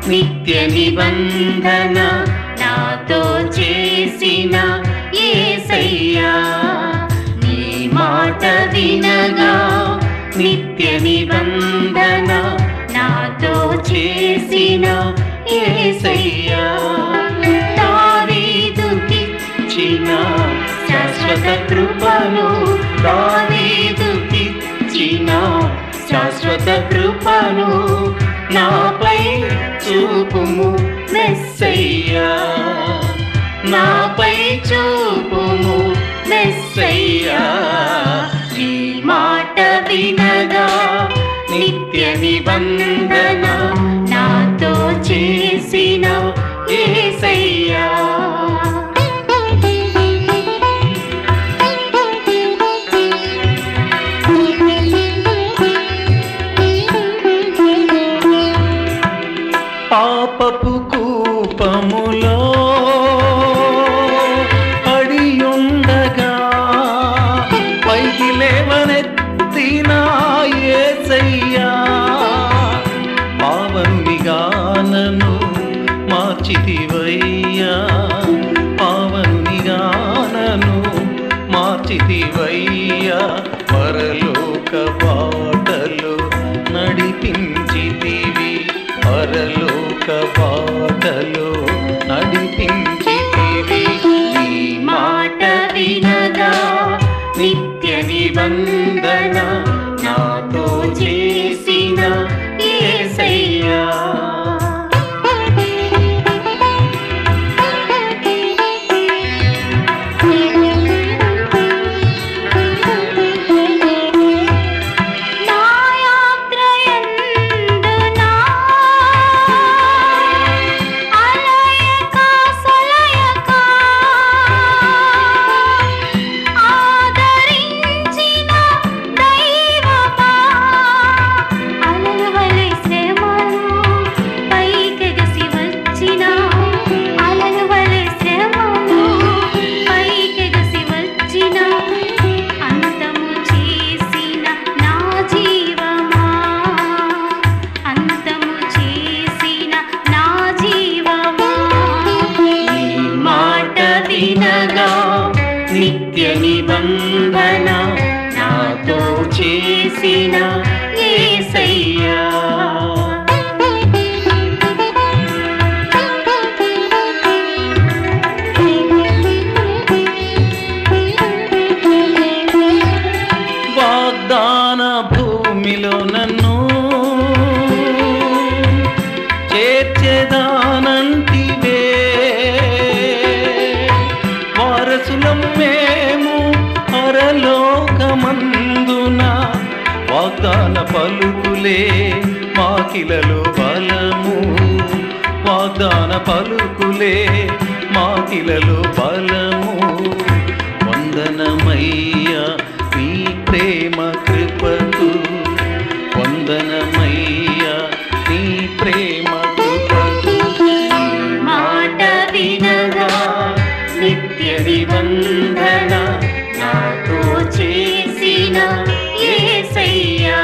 నిత్య నిబంధన నాతో చేసిన ఏసయ్యా నీ మాట వినగా నిత్య నిబంధన నాతో చేసిన ఏసయ్యా దావీదుకిచ్చిన శాశ్వత కృపను దావీదుకిచ్చిన శాశ్వత కృపను నాపై చూపుము మెస్సయ్యా నాపై చూపుము మెస్సయ్యా ఈ మాట వినగా నిత్య నిబంధన నాతో చేసిన ఏసయ్యా పాపపు కూపములో పడియుండగా పైకి లేవనెత్తిన యేసయ్యా పావన్నిగానను మార్చితివయ్యా పావన్నిగానను మార్చితివయ్యా పరలోక బాటలు నడిపించితివి పరలోక బాటలు నడిపించితివి ఈ మాట వినగా నిత్య నిబంధన నాతో చేసిన ఏసయ్యా నా యాత్రయందునా అలయక సలయక ఆదరించిన దైవమా అలలవలె శ్రమలు పైకెగసి వచ్చిన అలలవలె శ్రమలు పైకెగసి వచ్చిన అంతము చేసిన నా జీవమా అంతము చేసిన నా జీవమా ఈ మాట వినగా నిత్య నిబంధన నాతో చేసిన ఏసయ్యా వాగ్దాన భూమిలో నన్ను చేర్చేదానంటివే వారసులం మేము పరలోకమందున వాగ్దాన పలుకులే మాకిలలో బలము వాగ్దాన పలుకులే మాకిలలో బలము వందనమయ్యా నీ ప్రేమ కృపకు వందనమయ్యా నీ ప్రేమ కృపకు మాట వినగా నిత్య నిబంధన నాతో చేసిన ఏసయ్యా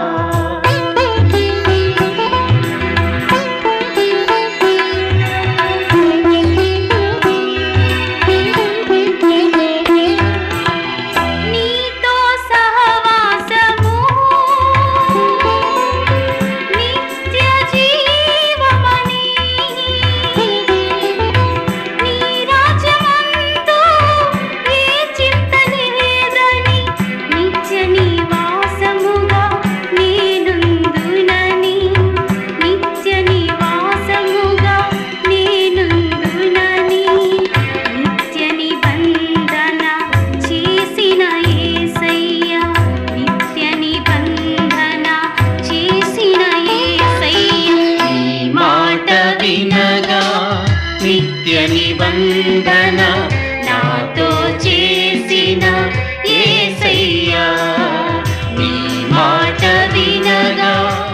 నీతో సహవాసము నిత్య జీవమని నీ రాజ్యమందు ఏ చింత లేదని నిత్య నివాసముగా నేనుందునని నిత్య నివాసముగా నేనుందునని నిత్య నిబంధన చేసిన యేసయ్యా నిత్య నిబంధన చేసిన యేసయ్యా ఈ మాట వినగా నిత్య నిబంధన నాతో చేసిన ఏసయ్యా నీ మాట వినగా